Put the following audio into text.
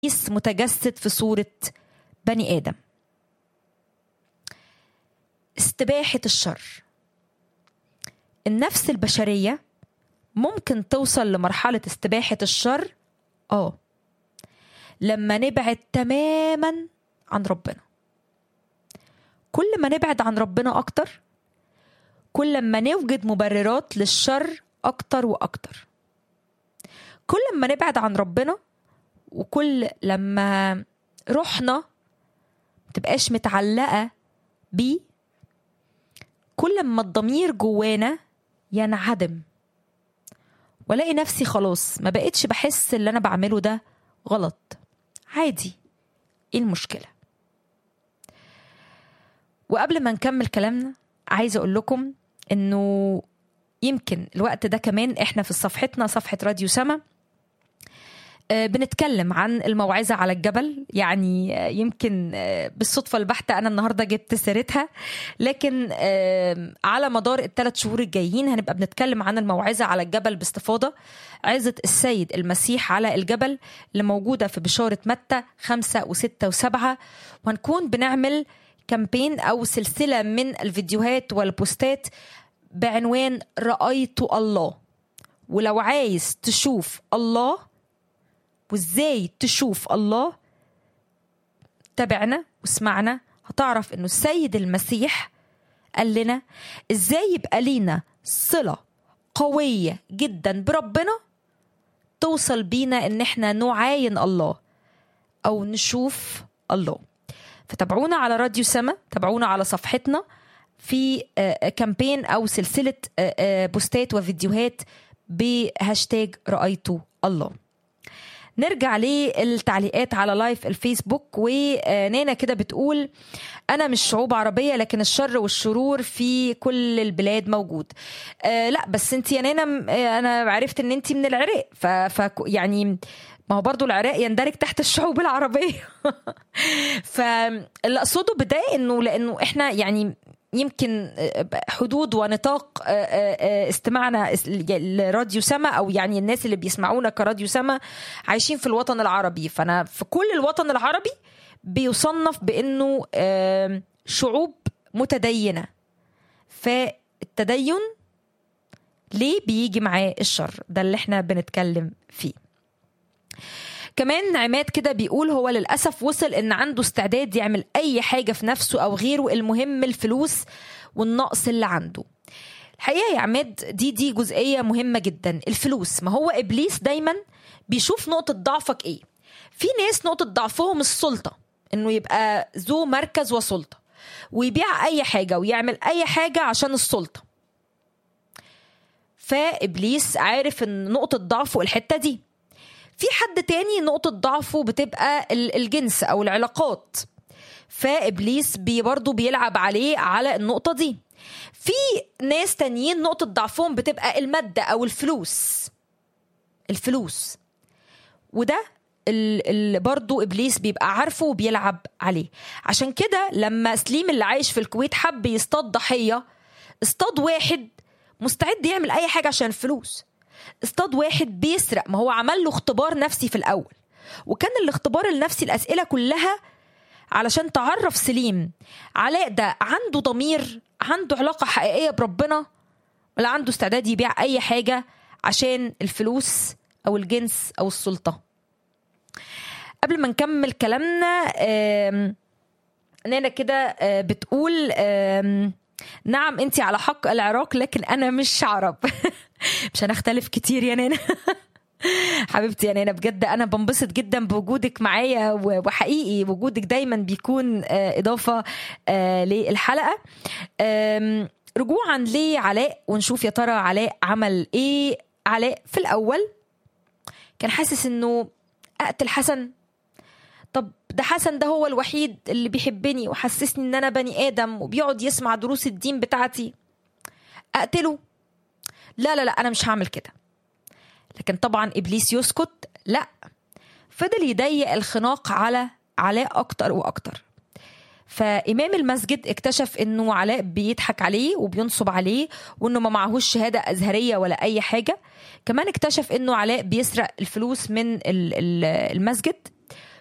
إبليس متجسد في صورة بني آدم استباحة الشر النفس البشرية ممكن توصل لمرحلة استباحة الشر آه لما نبعد تماما عن ربنا كل ما نبعد عن ربنا أكتر كل ما نوجد مبررات للشر أكتر وأكتر كل ما نبعد عن ربنا وكل لما روحنا متبقاش متعلقة بيه كل ما الضمير جوانا ينعدم والاقي نفسي خلاص ما بقتش بحس اللي انا بعمله ده غلط عادي ايه المشكله وقبل ما نكمل كلامنا عايزه اقول لكم انه يمكن الوقت ده كمان احنا في صفحتنا صفحه راديو سما بنتكلم عن الموعظة على الجبل يعني يمكن بالصدفة البحتة أنا النهاردة جبت سيرتها لكن على مدار الثلاث شهور الجايين هنبقى بنتكلم عن الموعظة على الجبل باستفاضة عظة السيد المسيح على الجبل اللي موجودة في بشارة متى خمسة وستة وسبعة وهنكون بنعمل كامبين أو سلسلة من الفيديوهات والبوستات بعنوان رأيت الله ولو عايز تشوف الله وازاي تشوف الله تابعنا واسمعنا هتعرف انه السيد المسيح قال لنا ازاي يبقى لينا صلة قوية جدا بربنا توصل بينا ان احنا نعاين الله او نشوف الله فتابعونا على راديو سما تابعونا على صفحتنا في كامبين او سلسلة بوستات وفيديوهات بهاشتاج رأيت الله نرجع للتعليقات على لايف الفيسبوك ونانا كده بتقول انا مش شعوب عربيه لكن الشر والشرور في كل البلاد موجود آه لا بس انت يا نانا انا عرفت ان انت من العراق ف, ف يعني ما هو برضو العراق يندرج تحت الشعوب العربيه فاللي اقصده بده انه لانه احنا يعني يمكن حدود ونطاق استماعنا لراديو سما او يعني الناس اللي بيسمعونا كراديو سما عايشين في الوطن العربي فانا في كل الوطن العربي بيصنف بانه شعوب متدينه فالتدين ليه بيجي معاه الشر ده اللي احنا بنتكلم فيه كمان عماد كده بيقول هو للأسف وصل إن عنده استعداد يعمل أي حاجة في نفسه أو غيره المهم الفلوس والنقص اللي عنده الحقيقة يا عماد دي دي جزئية مهمة جدا الفلوس ما هو إبليس دايما بيشوف نقطة ضعفك إيه في ناس نقطة ضعفهم السلطة إنه يبقى ذو مركز وسلطة ويبيع أي حاجة ويعمل أي حاجة عشان السلطة فإبليس عارف إن نقطة ضعفه الحتة دي في حد تاني نقطة ضعفه بتبقى الجنس أو العلاقات فإبليس بي برضه بيلعب عليه على النقطة دي في ناس تانيين نقطة ضعفهم بتبقى المادة أو الفلوس الفلوس وده اللي برضه ابليس بيبقى عارفه وبيلعب عليه عشان كده لما سليم اللي عايش في الكويت حب يصطاد ضحيه اصطاد واحد مستعد يعمل اي حاجه عشان الفلوس اصطاد واحد بيسرق ما هو عمل له اختبار نفسي في الاول وكان الاختبار النفسي الاسئله كلها علشان تعرف سليم علاء ده عنده ضمير عنده علاقه حقيقيه بربنا ولا عنده استعداد يبيع اي حاجه عشان الفلوس او الجنس او السلطه قبل ما نكمل كلامنا نانا كده بتقول نعم انت على حق العراق لكن انا مش عرب مش هنختلف كتير يا نانا حبيبتي يا نانا بجد انا بنبسط جدا بوجودك معايا وحقيقي وجودك دايما بيكون اضافه للحلقه رجوعا لعلاء ونشوف يا ترى علاء عمل ايه علاء في الاول كان حاسس انه اقتل حسن طب ده حسن ده هو الوحيد اللي بيحبني وحسسني ان انا بني ادم وبيقعد يسمع دروس الدين بتاعتي اقتله لا لا لا انا مش هعمل كده لكن طبعا ابليس يسكت لا فضل يضيق الخناق على علاء اكتر واكتر فامام المسجد اكتشف انه علاء بيضحك عليه وبينصب عليه وانه ما معهوش شهاده ازهريه ولا اي حاجه كمان اكتشف انه علاء بيسرق الفلوس من المسجد